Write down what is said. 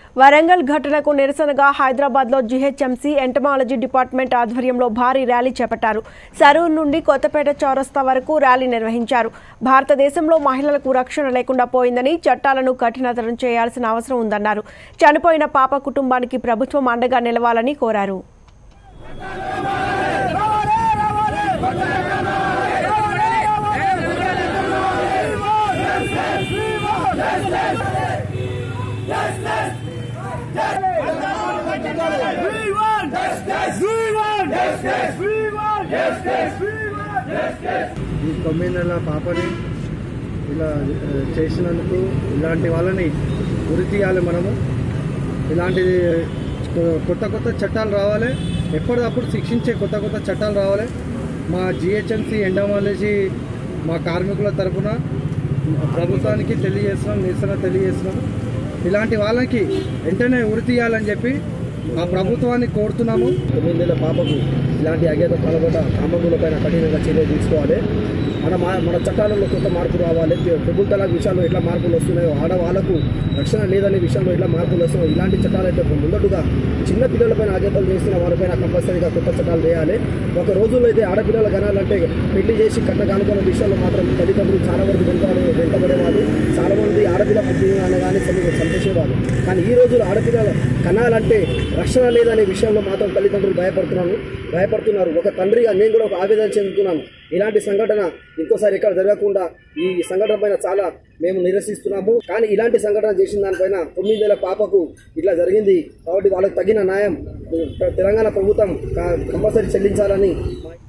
వరంగల్ ఘటనకు నిరసనగా హైదరాబాద్లో జీహెచ్ఎంసీ ఎంటమాలజీ డిపార్ట్మెంట్ ఆధ్వర్యంలో భారీ ర్యాలీ చేపట్టారు సరూర్ నుండి కొత్తపేట చౌరస్తా వరకు ర్యాలీ నిర్వహించారు భారతదేశంలో మహిళలకు రక్షణ లేకుండా పోయిందని చట్టాలను కఠినతరం చేయాల్సిన అవసరం ఉందన్నారు చనిపోయిన పాప కుటుంబానికి ప్రభుత్వం అండగా నిలవాలని కోరారు We want justice. We want justice. We want justice. We want justice. ఈ తొమ్మిది నెలల పాపని ఇలా ఆ, చేసినందుకు ఇలాంటి వాళ్ళని ఉరి తీయాలి మనము ఇలాంటి కొ- కొత్త కొత్త చట్టాలు రావాలి ఎప్పటికప్పుడు శిక్షించే కొత్త కొత్త చట్టాలు రావాలి మా జిహెచ్ఎంసీ ఎండమాలజీ మా కార్మికుల తరపున ప్రభుత్వానికి తెలియజేస్తున్నాం నిరసన తెలియజేస్తున్నాం ఇలాంటి వాళ్ళకి వెంటనే ఉరి తీయాలని చెప్పి ఆ ప్రభుత్వాన్ని కోరుతున్నాము తొమ్మిది నెలల పాపకు ఇలాంటి అగేత పాల్గొన్న కామకులపైన కఠినంగా చర్య తీసుకోవాలి మన మా మన చట్టాలలో కొత్త మార్పు రావాలి ట్రిపుల్ తలాక్ విషయాల్లో ఎట్లా మార్పులు వస్తున్నాయో ఆడవాళ్లకు రక్షణ లేదనే విషయంలో ఎట్లా మార్పులు వస్తున్నాయో ఇలాంటి చట్టాలు అయితే ముందటుగా చిన్న పిల్లలపైన ఆగేతలు చేస్తున్న వారిపైన కంపల్సరీగా కొత్త చట్టాలు వేయాలి ఒక రోజుల్లో అయితే ఆడపిల్లలు కనాలంటే పెళ్లి చేసి కట్ట కానుకున్న విషయంలో మాత్రం తల్లిదండ్రులు చాలా వరకు వెంటాడు వెంటబడేవారు చాలా మంది ఆడపిల్ల పుట్టిన కానీ తల్లి సంతోషేవారు కానీ ఈ రోజులు ఆడపిల్లలు కనాలంటే రక్షణ లేదనే విషయంలో మాత్రం తల్లిదండ్రులు భయపడుతున్నాను భయపడుతున్నారు ఒక తండ్రిగా నేను కూడా ఒక ఆవేదన చెందుతున్నాను ఇలాంటి సంఘటన ఇంకోసారి ఎక్కడ జరగకుండా ఈ సంఘటన పైన చాలా మేము నిరసిస్తున్నాము కానీ ఇలాంటి సంఘటన చేసిన దానిపైన తొమ్మిది నెలల పాపకు ఇట్లా జరిగింది కాబట్టి వాళ్ళకి తగిన న్యాయం తెలంగాణ ప్రభుత్వం కంపల్సరీ చెల్లించాలని